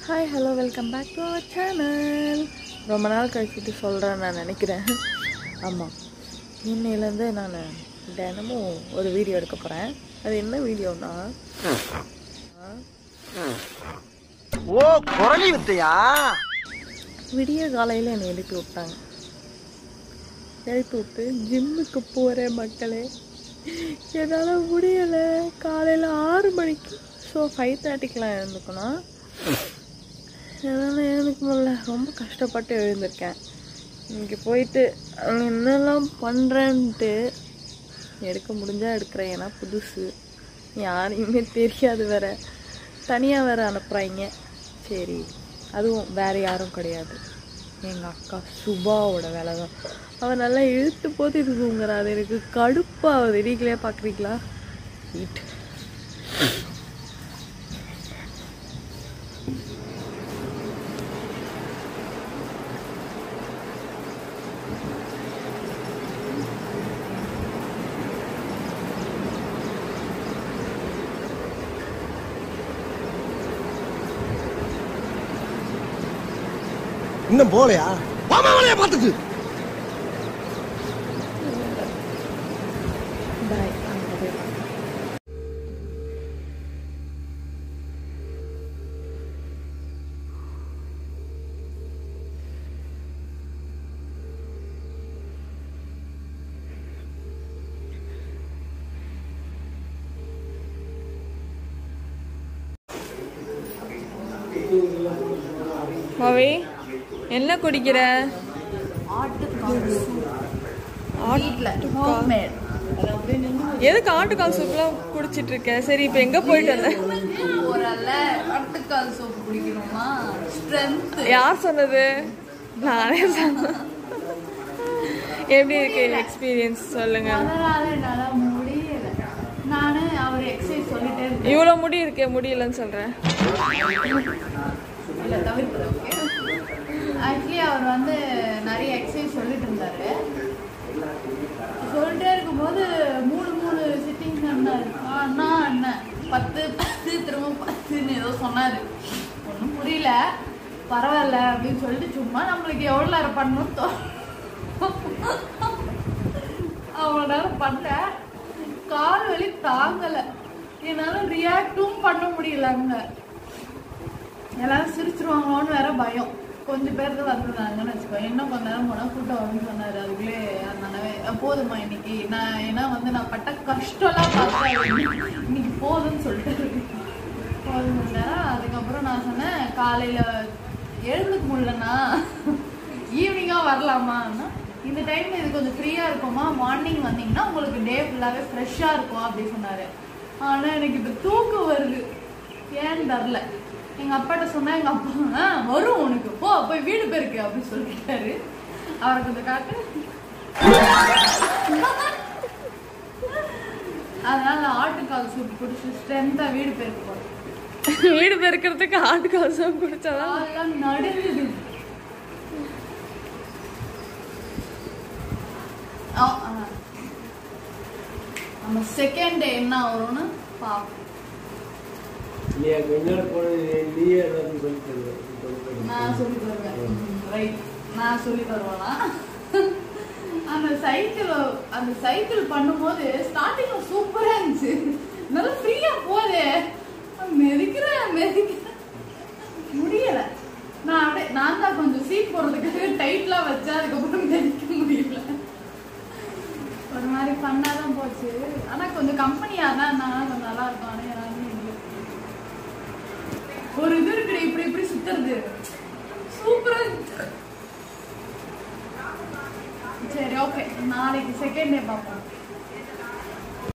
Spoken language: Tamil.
Hi hello welcome back to our channel ரொம்ப நாள் கழிச்சிட்டு சொல்கிறேன் நான் நினைக்கிறேன் ஆமாம் இன்னையிலேருந்து நான் தினமும் ஒரு வீடியோ எடுக்க போகிறேன் அது என்ன வீடியோனா ஓ குரலி வித்தையா விடிய காலையில் என்னை எழுப்பி விட்டாங்க எழுப்பி விட்டு ஜிம்முக்கு போகிறேன் மக்களே என்னால் முடியலை காலையில் ஆறு மணிக்கு ஸோ ஃபைவ் தேர்ட்டிக்கெலாம் எழுந்துக்கணும் என்னால் எழுந்துக்க முடியல ரொம்ப கஷ்டப்பட்டு எழுந்திருக்கேன் இங்கே போயிட்டு அங்க என்னெல்லாம் பண்ணுறேன்ட்டு எடுக்க முடிஞ்சால் எடுக்கிறேன் ஏன்னா புதுசு யாரையுமே தெரியாது வேற தனியாக வேற அனுப்புகிறாங்க சரி அதுவும் வேற யாரும் கிடையாது எங்கள் அக்கா சுபாவோட வேலை தான் அவன் நல்லா இழுத்து போட்டு இது தூங்குறா அது எனக்கு கடுப்பாகுது நீங்களே பார்க்குறீங்களா ஹீட் இன்னும் போலையா வாமா வேலையை பார்த்துட்டு பாய் அங்கே போய் மாவி என்ன குடிக்கிற எதுக்கு ஆட்டுக்கால் சூப்லாம் குடிச்சிட்டு இருக்க சரி இப்போ எங்க போயிட்டு வந்த ஒரு அல்ல ஆட்டுக்கால் சோப்பு குடிக்கணுமா ஸ்ட்ரென்த் யார் சொன்னது நானே சொன்னேன் எப்படி இருக்கு எக்ஸ்பீரியன்ஸ் சொல்லுங்க அதனால என்னால முடியல நானு அவர் எக்ஸசைஸ் சொல்லிட்டே இருக்கேன் இவ்வளோ முடி இருக்கே முடியலன்னு சொல்றேன் இல்ல தவிர்க்கிறேன் ஆக்சுவலி அவர் வந்து நிறைய எக்ஸசைஸ் சொல்லிட்டு இருந்தாரு சொல்லிட்டே இருக்கும்போது மூணு மூணு சிட்டிங்ஸ் இருந்தாரு அண்ணா அண்ணன் பத்து பத்து திரும்ப பத்துன்னு ஏதோ சொன்னாரு ஒன்றும் புரியல பரவாயில்ல அப்படின்னு சொல்லிட்டு சும்மா நம்மளுக்கு எவ்வளோ நேரம் பண்ணணும் தோ அவ்வளோ நேரம் பண்ணேன் கால் வலி தாங்கலை என்னால் ரியாக்டும் பண்ண முடியல அங்கே எல்லாரும் சிரிச்சிருவாங்களோன்னு வேற பயம் கொஞ்சம் பேர் தான் வந்திருந்தாங்கன்னு வச்சுக்கோ இன்னும் கொஞ்ச நேரம் போனால் கூட்டம் வரும்னு சொன்னாரு அதுக்குள்ளே அதனாலவே அஹ் போதுமா இன்னைக்கு நான் ஏன்னா வந்து நான் பட்ட கஷ்டம்லாம் பார்த்தா இன்னைக்கு போதும்னு சொல்லிட்டு போதும் நேரம் அதுக்கப்புறம் நான் சொன்னேன் காலையில எழுந்துக்க முடியலண்ணா ஈவினிங்காக வரலாமான்னா இந்த டைம் இது கொஞ்சம் ஃப்ரீயாக இருக்குமா மார்னிங் வந்தீங்கன்னா உங்களுக்கு டே ஃபுல்லாகவே ஃப்ரெஷ்ஷாக இருக்கும் அப்படி சொன்னார் ஆனால் எனக்கு இப்போ தூக்கம் வருது ஏன்னு தரல எங்கள் அப்பாட்ட சொன்னா எங்கள் அப்பா "ஆ, வரும் உனக்கு போ போய் வீடு பெருக்கு அப்படின்னு சொல்லிட்டாரு அவரை கொஞ்சம் காட்டு அதனால ஆட்டுக்கால் சூப் குடிச்சு ஸ்ட்ரென்த்தாக வீடு பெருக்கு போகிறேன் வீடு பெருக்கிறதுக்கு ஆட்டுக்கால் சூப் குடிச்சாதான் காலெல்லாம் நடுங்குது ஆ, ஆ. நம்ம செகண்ட் டே என்ன வரும்னு பார்ப்போம் இல்லையா கொஞ்ச போனது நீயே எல்லாத்தையும் சொல்லி தருவேன் நான் சொல்லி தருவேன் ரைட் நான் சொல்லி தருவேனா அந்த சைக்கிள் அந்த சைக்கிள் பண்ணும்போது ஸ்டார்டிங்ல சூப்பரா இருந்துச்சு நல்லா ஃப்ரீயா போதே மெதிக்கிறேன் மெதிக்கிறேன் முடியல நான் அப்படியே நான் தான் கொஞ்சம் சீட் போடுறதுக்காக டைட்லாம் வச்சேன் அதுக்கப்புறம் மெதிக்க முடியல ஒரு மாதிரி பண்ணாதான் போச்சு ஆனா கொஞ்சம் கம்பெனியா தான் இருந்தாங்கன்னா கொஞ்சம் நல்லா இருக்கும் ஆனா யாருமே இல்லை ஒரு இது இருக்குடி இப்படி இப்படி சுத்துறது சூப்பரா இருந்துச்சு சரி ஓகே நாளைக்கு செகண்ட் டே பார்ப்போம்